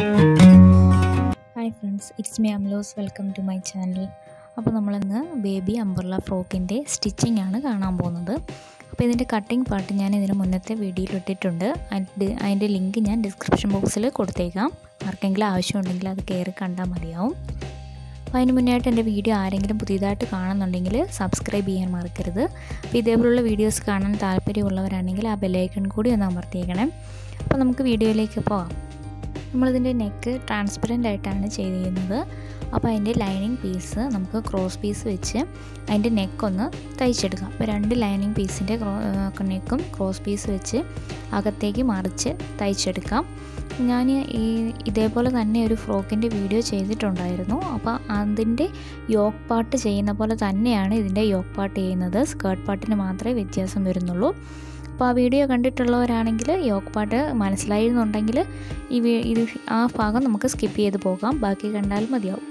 hi friends it's me അംലോസ് welcome to my channel അപ്പോൾ നമ്മളിന്ന് ബേബി അംബർല ഫ്രോക്കിൻ്റെ സ്റ്റിച്ചിങ് ആണ് കാണാൻ പോകുന്നത് അപ്പോൾ ഇതിൻ്റെ കട്ടിങ് പാർട്ട് ഞാൻ ഇതിന് മുന്നത്തെ വീഡിയോയിൽ ഇട്ടിട്ടുണ്ട് അതിൻ്റെ അതിൻ്റെ ലിങ്ക് ഞാൻ ഡിസ്ക്രിപ്ഷൻ ബോക്സിൽ കൊടുത്തേക്കാം ആർക്കെങ്കിലും ആവശ്യമുണ്ടെങ്കിൽ അത് കയറി കണ്ടാൽ മതിയാവും അപ്പോൾ അതിന് മുന്നായിട്ട് എൻ്റെ വീഡിയോ ആരെങ്കിലും പുതിയതായിട്ട് കാണുന്നുണ്ടെങ്കിൽ സബ്സ്ക്രൈബ് ചെയ്യാൻ മറക്കരുത് അപ്പോൾ ഇതേപോലുള്ള വീഡിയോസ് കാണാൻ താല്പര്യമുള്ളവരാണെങ്കിൽ ആ ബെല്ലൈക്കൺ കൂടി ഒന്ന് അമർത്തിയേക്കണേ അപ്പോൾ നമുക്ക് വീഡിയോയിലേക്ക് പോകാം നമ്മളിതിൻ്റെ നെക്ക് ട്രാൻസ്പെറൻ്റ് ആയിട്ടാണ് ചെയ്തിരിക്കുന്നത് അപ്പോൾ അതിൻ്റെ ലൈനിങ് പീസ് നമുക്ക് ക്രോസ് പീസ് വെച്ച് അതിൻ്റെ നെക്കൊന്ന് തയ്ച്ചെടുക്കാം അപ്പോൾ രണ്ട് ലൈനിങ് പീസിൻ്റെ നെക്കും ക്രോസ് പീസ് വെച്ച് അകത്തേക്ക് മറിച്ച് തയ്ച്ചെടുക്കാം ഞാൻ ഈ ഇതേപോലെ തന്നെ ഒരു ഫ്രോക്കിൻ്റെ വീഡിയോ ചെയ്തിട്ടുണ്ടായിരുന്നു അപ്പോൾ അതിൻ്റെ യോക്ക് പാർട്ട് ചെയ്യുന്ന പോലെ തന്നെയാണ് ഇതിൻ്റെ യോക്ക് പാർട്ട് ചെയ്യുന്നത് സ്കേർട്ട് പാർട്ടിന് മാത്രമേ വ്യത്യാസം വരുന്നുള്ളൂ അപ്പോൾ ആ വീഡിയോ കണ്ടിട്ടുള്ളവരാണെങ്കിൽ യോക്ക് പാട്ട് മനസ്സിലായിരുന്നുണ്ടെങ്കിൽ ഈ ഇത് ആ ഭാഗം നമുക്ക് സ്കിപ്പ് ചെയ്ത് പോകാം ബാക്കി കണ്ടാൽ മതിയാവും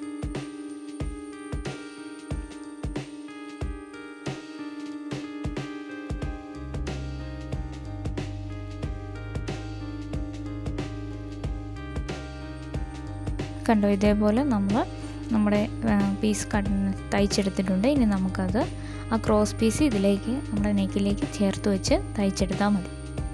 കണ്ടോ ഇതേപോലെ നമ്മൾ നമ്മുടെ പീസ് കട്ട് തയ്ച്ചെടുത്തിട്ടുണ്ട് ഇനി നമുക്കത് ആ ക്രോസ് പീസ് ഇതിലേക്ക് നമ്മുടെ നെക്കിലേക്ക് ചേർത്ത് വെച്ച് തയ്ച്ചെടുത്താൽ മതി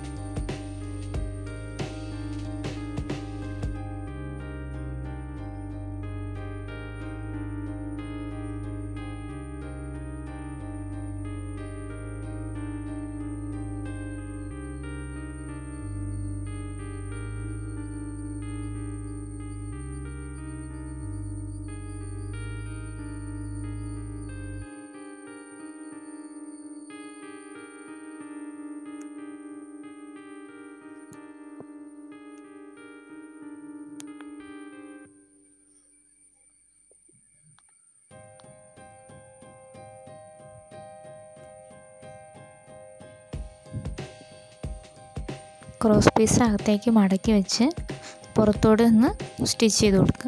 ക്രോസ് പീസ് അകത്തേക്ക് മടക്കി വെച്ച് പുറത്തോട് നിന്ന് സ്റ്റിച്ച് ചെയ്ത് കൊടുക്കുക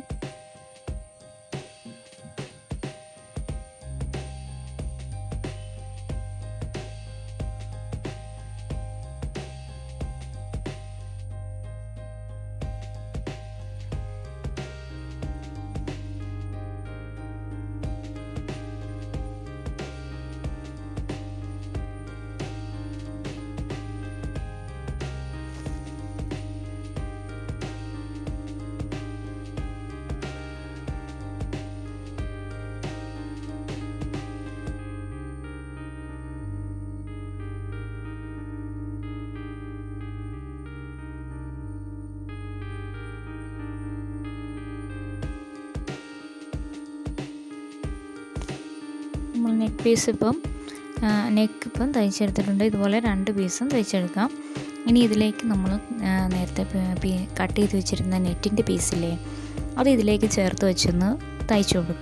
നമ്മൾ നെക്ക് പീസ് ഇപ്പം നെക്ക് ഇപ്പം തയ്ച്ചെടുത്തിട്ടുണ്ട് ഇതുപോലെ രണ്ട് പീസും തയ്ച്ചെടുക്കാം ഇനി ഇതിലേക്ക് നമ്മൾ നേരത്തെ കട്ട് ചെയ്ത് വെച്ചിരുന്ന നെറ്റിൻ്റെ പീസില്ലേ അത് ഇതിലേക്ക് ചേർത്ത് വെച്ചൊന്ന് തയ്ച്ചു കൊടുക്കും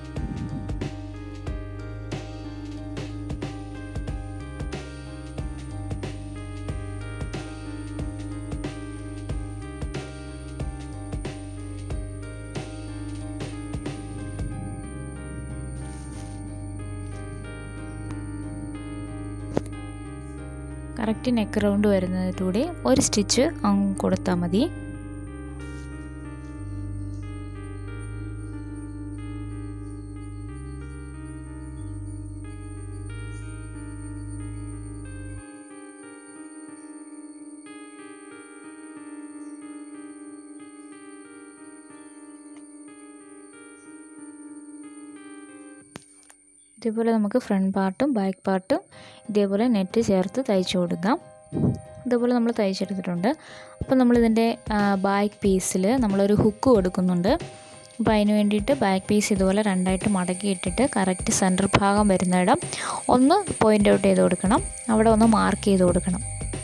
കറക്റ്റ് നെക്ക് റൗണ്ട് വരുന്നതിലൂടെ ഒരു സ്റ്റിച്ച് കൊടുത്താൽ മതി ഇതേപോലെ നമുക്ക് ഫ്രണ്ട് പാർട്ടും ബാക്ക് പാർട്ടും ഇതേപോലെ നെറ്റ് ചേർത്ത് തയ്ച്ചു കൊടുക്കാം ഇതേപോലെ നമ്മൾ തയ്ച്ചെടുത്തിട്ടുണ്ട് അപ്പോൾ നമ്മളിതിൻ്റെ ബാക്ക് പീസിൽ നമ്മളൊരു ഹുക്ക് കൊടുക്കുന്നുണ്ട് അപ്പോൾ അതിന് വേണ്ടിയിട്ട് ബാക്ക് പീസ് ഇതുപോലെ രണ്ടായിട്ട് മടക്കി ഇട്ടിട്ട് കറക്റ്റ് സെൻറ്റർ ഭാഗം വരുന്നിടം ഒന്ന് പോയിൻ്റ് ഔട്ട് ചെയ്ത് കൊടുക്കണം അവിടെ ഒന്ന് മാർക്ക് ചെയ്ത് കൊടുക്കണം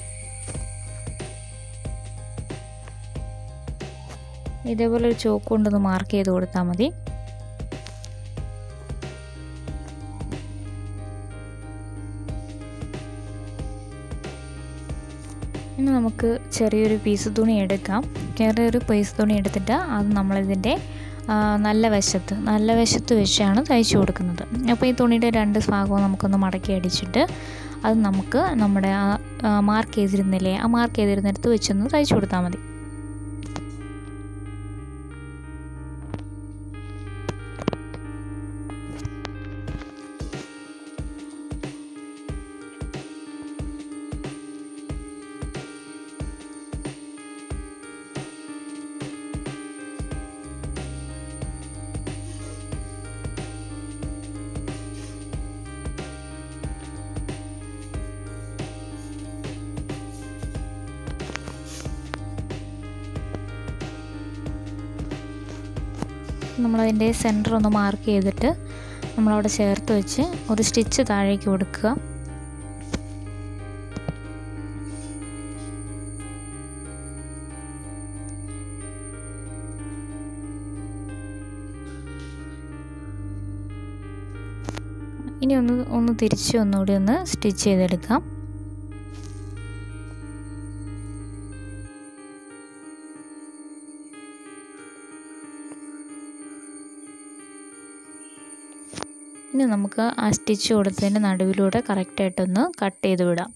ഇതേപോലെ ഒരു ചോക്ക് കൊണ്ടൊന്ന് മാർക്ക് ചെയ്ത് കൊടുത്താൽ മതി ഇനി നമുക്ക് ചെറിയൊരു പീസ് തുണി എടുക്കാം ചെറിയൊരു പീസ് തുണി എടുത്തിട്ട് അത് നമ്മളിതിൻ്റെ നല്ല വശത്ത് നല്ല വശത്ത് വെച്ചാണ് തയ്ച്ചു കൊടുക്കുന്നത് അപ്പോൾ ഈ തുണിയുടെ രണ്ട് ഭാഗവും നമുക്കൊന്ന് മടക്കി അടിച്ചിട്ട് അത് നമുക്ക് നമ്മുടെ ആ മാർക്ക് ചെയ്തിരുന്നില്ലേ ആ മാർക്ക് ചെയ്തിരുന്നിടത്ത് വെച്ചൊന്ന് തയ്ച്ചു കൊടുത്താൽ മതി നമ്മളതിൻ്റെ സെൻറ്റർ ഒന്ന് മാർക്ക് ചെയ്തിട്ട് നമ്മളവിടെ ചേർത്ത് വെച്ച് ഒരു സ്റ്റിച്ച് താഴേക്ക് കൊടുക്കുക ഇനി ഒന്ന് ഒന്ന് തിരിച്ച് ഒന്നുകൂടി ഒന്ന് സ്റ്റിച്ച് ചെയ്തെടുക്കാം ഇനി നമുക്ക് ആ സ്റ്റിച്ച് കൊടുത്തതിൻ്റെ നടുവിലൂടെ കറക്റ്റായിട്ടൊന്ന് കട്ട് ചെയ്ത് വിടാം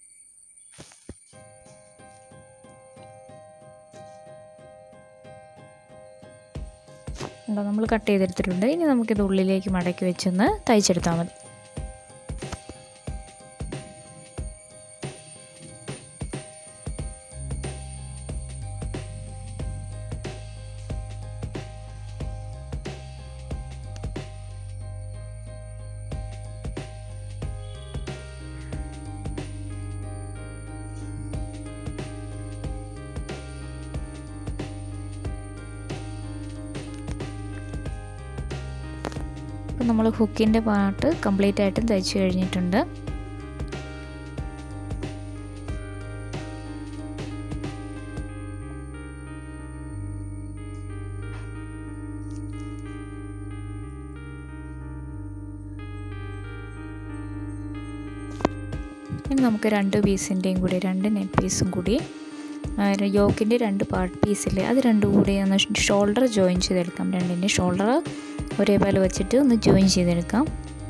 ഉണ്ടോ നമ്മൾ കട്ട് ചെയ്തെടുത്തിട്ടുണ്ട് ഇനി നമുക്കിത് ഉള്ളിലേക്ക് മടക്കി വെച്ചൊന്ന് തയ്ച്ചെടുത്താൽ മതി ഇപ്പം നമ്മൾ ഹുക്കിൻ്റെ പാർട്ട് കംപ്ലീറ്റ് ആയിട്ടും തയ്ച്ചു കഴിഞ്ഞിട്ടുണ്ട് ഇനി നമുക്ക് രണ്ട് പീസിൻ്റെയും കൂടി രണ്ട് നെറ്റ് പീസും കൂടി യോക്കിൻ്റെ രണ്ട് പാർട്ട് പീസില്ലേ അത് രണ്ടും കൂടി ഒന്ന് ഷോൾഡർ ജോയിൻ ചെയ്തെടുക്കാം രണ്ടിൻ്റെ ഷോൾഡർ ഒരേപോലെ വെച്ചിട്ട് ഒന്ന് ജോയിൻ ചെയ്തെടുക്കാം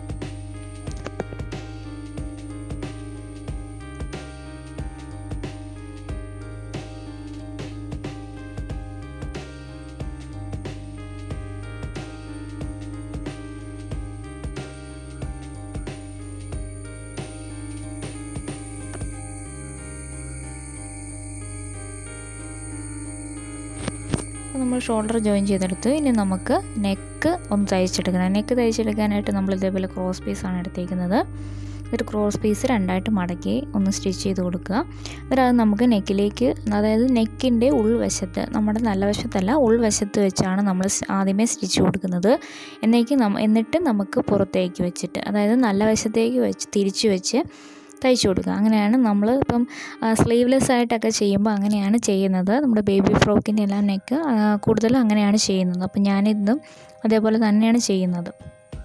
നമ്മൾ ഷോൾഡർ ജോയിൻ ചെയ്തെടുത്തു ഇനി നമുക്ക് നെക്ക് ഒന്ന് തയ്ച്ചെടുക്കണം നെക്ക് തയ്ച്ചെടുക്കാനായിട്ട് നമ്മൾ ഇതേപോലെ ക്രോസ് പീസാണ് എടുത്തേക്കുന്നത് ഒരു ക്രോസ് പീസ് രണ്ടായിട്ട് മടക്കി ഒന്ന് സ്റ്റിച്ച് ചെയ്ത് കൊടുക്കുക എന്നിട്ട് അത് നമുക്ക് നെക്കിലേക്ക് അതായത് നെക്കിൻ്റെ ഉൾവശത്ത് നമ്മുടെ നല്ല വശത്തല്ല ഉൾവശത്ത് വെച്ചാണ് നമ്മൾ ആദ്യമേ സ്റ്റിച്ച് കൊടുക്കുന്നത് എന്നേക്ക് എന്നിട്ട് നമുക്ക് പുറത്തേക്ക് വെച്ചിട്ട് അതായത് നല്ല വശത്തേക്ക് വെച്ച് തിരിച്ച് വെച്ച് തയ്ച്ചു കൊടുക്കുക അങ്ങനെയാണ് നമ്മൾ ഇപ്പം സ്ലീവ്ലെസ് ആയിട്ടൊക്കെ ചെയ്യുമ്പോൾ അങ്ങനെയാണ് ചെയ്യുന്നത് നമ്മുടെ ബേബി ഫ്രോക്കിൻ്റെ എല്ലാം നെക്ക് കൂടുതലും അങ്ങനെയാണ് ചെയ്യുന്നത് അപ്പം ഞാനിതും അതേപോലെ തന്നെയാണ് ചെയ്യുന്നത്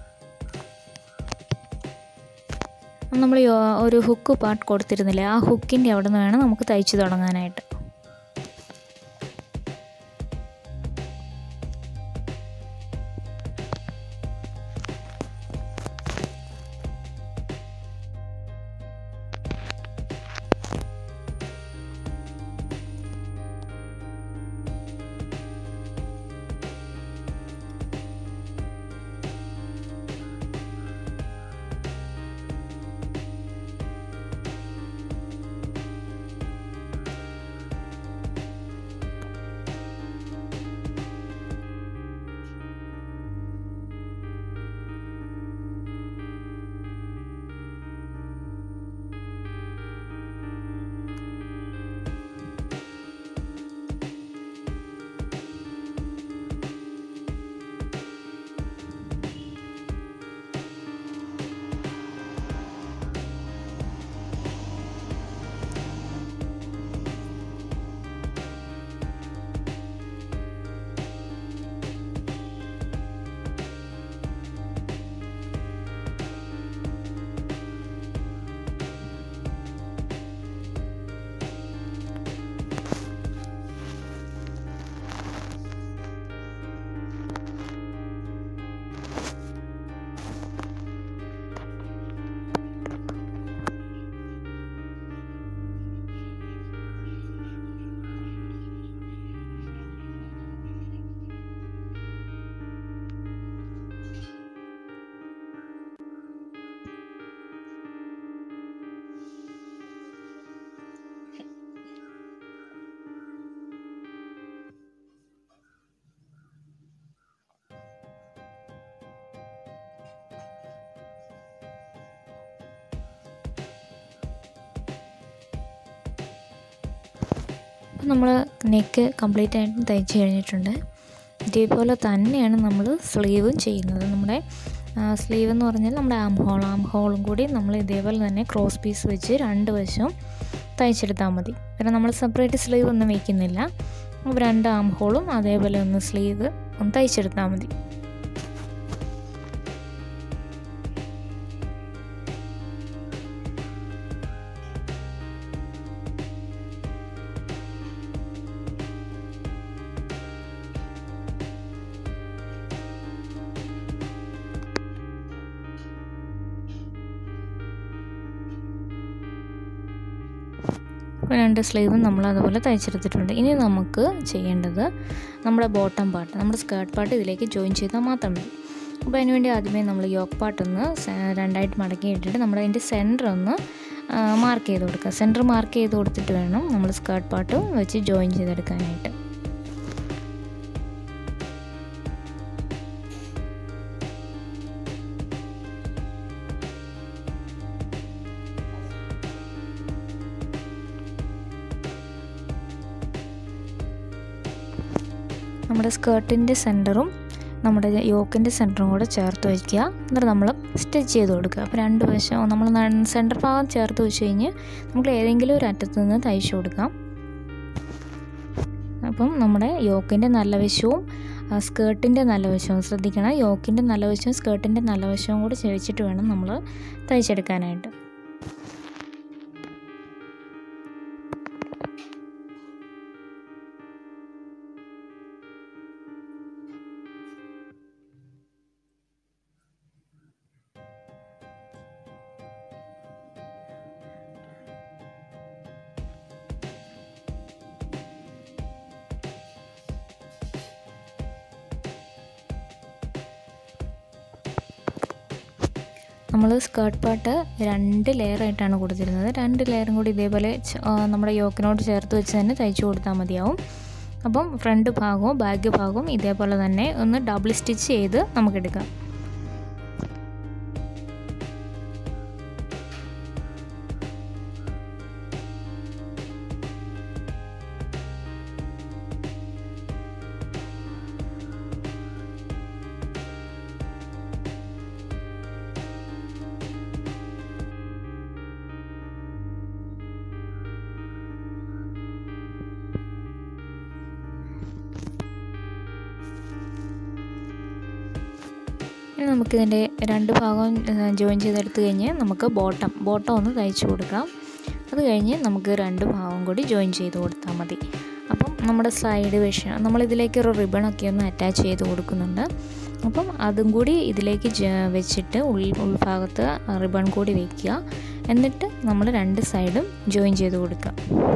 നമ്മൾ ഒരു ഹുക്ക് പാർട്ട് കൊടുത്തിരുന്നില്ലേ ആ ഹുക്കിൻ്റെ അവിടെ നിന്ന് വേണം നമുക്ക് തയ്ച്ചു തുടങ്ങാനായിട്ട് അപ്പോൾ നമ്മൾ നെക്ക് കംപ്ലീറ്റ് ആയിട്ടും തയ്ച്ച് കഴിഞ്ഞിട്ടുണ്ട് ഇതേപോലെ തന്നെയാണ് നമ്മൾ സ്ലീവും ചെയ്യുന്നത് നമ്മുടെ സ്ലീവ് എന്ന് പറഞ്ഞാൽ നമ്മുടെ ആം ഹോൾ ആം ഹോളും കൂടി നമ്മൾ ഇതേപോലെ തന്നെ ക്രോസ് പീസ് വെച്ച് രണ്ട് വശവും തയ്ച്ചെടുത്താൽ മതി പിന്നെ നമ്മൾ സെപ്പറേറ്റ് സ്ലീവ് ഒന്നും വയ്ക്കുന്നില്ല രണ്ട് ആം ഹോളും അതേപോലെ ഒന്ന് സ്ലീവ് ഒന്ന് തയ്ച്ചെടുത്താൽ മതി രണ്ട് സ്ലീവും നമ്മൾ അതുപോലെ തയ്ച്ചെടുത്തിട്ടുണ്ട് ഇനി നമുക്ക് ചെയ്യേണ്ടത് നമ്മുടെ ബോട്ടം പാർട്ട് നമ്മുടെ സ്കേർട്ട് പാർട്ട് ഇതിലേക്ക് ജോയിൻ ചെയ്താൽ മാത്രം മതി അപ്പോൾ അതിനുവേണ്ടി ആദ്യമേ നമ്മൾ യോക്ക് പാർട്ട് ഒന്ന് രണ്ടായിട്ട് മടക്കി ഇട്ടിട്ട് നമ്മുടെ അതിൻ്റെ സെൻറ്റർ ഒന്ന് മാർക്ക് ചെയ്ത് കൊടുക്കുക സെൻറ്റർ മാർക്ക് ചെയ്ത് കൊടുത്തിട്ട് വേണം നമ്മൾ സ്കേർട്ട് പാർട്ട് വെച്ച് ജോയിൻ ചെയ്തെടുക്കാനായിട്ട് നമ്മുടെ സ്കേർട്ടിൻ്റെ സെൻറ്ററും നമ്മുടെ യോക്കിൻ്റെ സെൻറ്ററും കൂടെ ചേർത്ത് വയ്ക്കുക എന്നിട്ട് നമ്മൾ സ്റ്റിച്ച് ചെയ്ത് കൊടുക്കുക അപ്പോൾ രണ്ട് വശം നമ്മൾ സെൻറ്റർ ഭാഗം ചേർത്ത് വെച്ച് കഴിഞ്ഞ് നമുക്ക് ഏതെങ്കിലും ഒരു അറ്റത്ത് നിന്ന് തയ്ച്ചു കൊടുക്കാം അപ്പം നമ്മുടെ യോക്കിൻ്റെ നല്ല വശവും സ്കേർട്ടിൻ്റെ നല്ല വശവും ശ്രദ്ധിക്കണം യോക്കിൻ്റെ നല്ല വശവും സ്കേർട്ടിൻ്റെ നല്ല വശവും കൂടി വെച്ചിട്ട് വേണം നമ്മൾ തയ്ച്ചെടുക്കാനായിട്ട് നമ്മൾ സ്കേർട്ട് പാർട്ട് രണ്ട് ലെയർ ആയിട്ടാണ് കൊടുത്തിരുന്നത് രണ്ട് ലെയറും കൂടി ഇതേപോലെ നമ്മുടെ യോക്കിനോട് ചേർത്ത് വെച്ച് തന്നെ തയ്ച്ചു കൊടുത്താൽ മതിയാവും അപ്പം ഫ്രണ്ട് ഭാഗവും ബാക്ക് ഭാഗവും ഇതേപോലെ തന്നെ ഒന്ന് ഡബിൾ സ്റ്റിച്ച് ചെയ്ത് നമുക്കെടുക്കാം ഇനി നമുക്കിതിൻ്റെ രണ്ട് ഭാഗവും ജോയിൻ ചെയ്തെടുത്ത് കഴിഞ്ഞ് നമുക്ക് ബോട്ടം ബോട്ടം ഒന്ന് തയ്ച്ചു കൊടുക്കാം അത് കഴിഞ്ഞ് നമുക്ക് രണ്ട് ഭാഗവും കൂടി ജോയിൻ ചെയ്ത് കൊടുത്താൽ മതി അപ്പം നമ്മുടെ സൈഡ് വിഷം നമ്മളിതിലേക്ക് ഒരു റിബണൊക്കെ ഒന്ന് അറ്റാച്ച് ചെയ്ത് കൊടുക്കുന്നുണ്ട് അപ്പം അതും കൂടി ഇതിലേക്ക് വെച്ചിട്ട് ഉൾ ഉൾഭാഗത്ത് റിബൺ കൂടി വയ്ക്കുക എന്നിട്ട് നമ്മൾ രണ്ട് സൈഡും ജോയിൻ ചെയ്ത് കൊടുക്കുക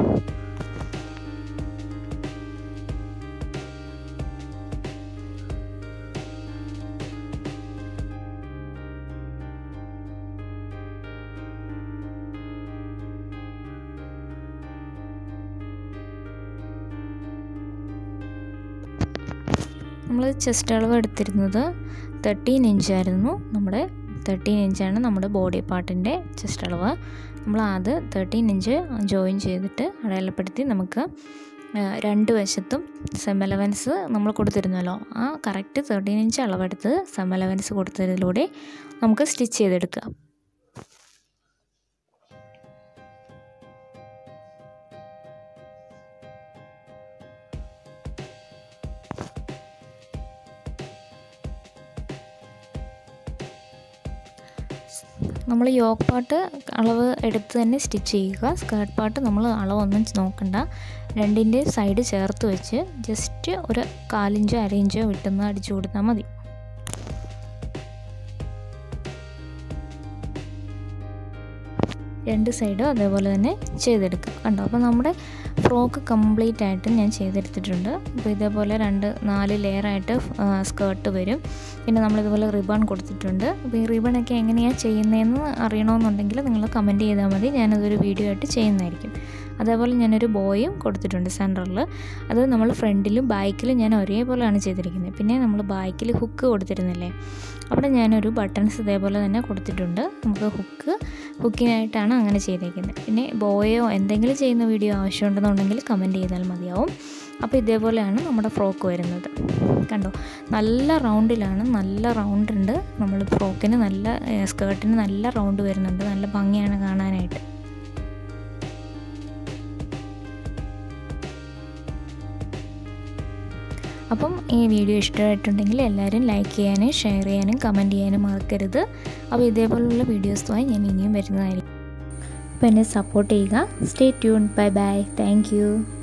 നമ്മൾ ചെസ്റ്റ് അളവ് എടുത്തിരുന്നത് തേർട്ടീൻ ഇഞ്ചായിരുന്നു നമ്മുടെ തേർട്ടീൻ ഇഞ്ചാണ് നമ്മുടെ ബോഡി പാർട്ടിൻ്റെ ചെസ്റ്റ് അളവ് നമ്മൾ അത് തേർട്ടീൻ ഇഞ്ച് ജോയിൻ ചെയ്തിട്ട് അടയാളപ്പെടുത്തി നമുക്ക് രണ്ട് വശത്തും സെം അലവൻസ് നമ്മൾ കൊടുത്തിരുന്നല്ലോ ആ കറക്റ്റ് തേർട്ടീൻ ഇഞ്ച് അളവെടുത്ത് സെം അലവൻസ് കൊടുത്തതിലൂടെ നമുക്ക് സ്റ്റിച്ച് ചെയ്തെടുക്കാം നമ്മൾ യോക്ക് പാർട്ട് അളവ് എടുത്ത് തന്നെ സ്റ്റിച്ച് ചെയ്യുക സ്കേർട്ട് പാർട്ട് നമ്മൾ അളവൊന്നും നോക്കണ്ട രണ്ടിൻ്റെ സൈഡ് ചേർത്ത് വെച്ച് ജസ്റ്റ് ഒരു കാലിഞ്ചോ അരയിഞ്ചോ വിട്ടുന്ന അടിച്ചു കൊടുത്താൽ മതി രണ്ട് സൈഡും അതേപോലെ തന്നെ ചെയ്തെടുക്കുക കണ്ടോ അപ്പോൾ നമ്മുടെ ഫ്രോക്ക് കംപ്ലീറ്റ് ആയിട്ട് ഞാൻ ചെയ്തെടുത്തിട്ടുണ്ട് അപ്പോൾ ഇതേപോലെ രണ്ട് നാല് ലെയറായിട്ട് സ്കേർട്ട് വരും പിന്നെ നമ്മളിതുപോലെ റിബൺ കൊടുത്തിട്ടുണ്ട് അപ്പോൾ ഈ റിബണൊക്കെ എങ്ങനെയാണ് ചെയ്യുന്നതെന്ന് അറിയണമെന്നുണ്ടെങ്കിൽ നിങ്ങൾ കമൻറ്റ് ചെയ്താൽ മതി ഞാനതൊരു വീഡിയോ ആയിട്ട് ചെയ്യുന്നതായിരിക്കും അതേപോലെ ഞാനൊരു ബോയും കൊടുത്തിട്ടുണ്ട് സെൻറ്ററിൽ അത് നമ്മൾ ഫ്രണ്ടിലും ബാക്കിലും ഞാൻ ഒരേപോലെയാണ് ചെയ്തിരിക്കുന്നത് പിന്നെ നമ്മൾ ബാക്കിൽ ഹുക്ക് കൊടുത്തിരുന്നില്ലേ അവിടെ ഞാനൊരു ബട്ടൺസ് ഇതേപോലെ തന്നെ കൊടുത്തിട്ടുണ്ട് നമുക്ക് ഹുക്ക് ഹുക്കിനായിട്ടാണ് അങ്ങനെ ചെയ്തേക്കുന്നത് പിന്നെ ബോയോ എന്തെങ്കിലും ചെയ്യുന്ന വീഡിയോ ആവശ്യമുണ്ടെന്നുണ്ടെങ്കിൽ കമൻറ്റ് ചെയ്താൽ മതിയാവും അപ്പോൾ ഇതേപോലെയാണ് നമ്മുടെ ഫ്രോക്ക് വരുന്നത് കണ്ടോ നല്ല റൗണ്ടിലാണ് നല്ല റൗണ്ട് ഉണ്ട് നമ്മൾ ഫ്രോക്കിന് നല്ല സ്കേർട്ടിന് നല്ല റൗണ്ട് വരുന്നുണ്ട് നല്ല ഭംഗിയാണ് കാണാനായിട്ട് അപ്പം ഈ വീഡിയോ ഇഷ്ടമായിട്ടുണ്ടെങ്കിൽ എല്ലാവരും ലൈക്ക് ചെയ്യാനും ഷെയർ ചെയ്യാനും കമൻറ്റ് ചെയ്യാനും മറക്കരുത് അപ്പോൾ ഇതേപോലുള്ള വീഡിയോസുമായി ഞാൻ ഇനിയും വരുന്നതായിരിക്കും അപ്പോൾ എന്നെ സപ്പോർട്ട് ചെയ്യുക stay tune bye bye thank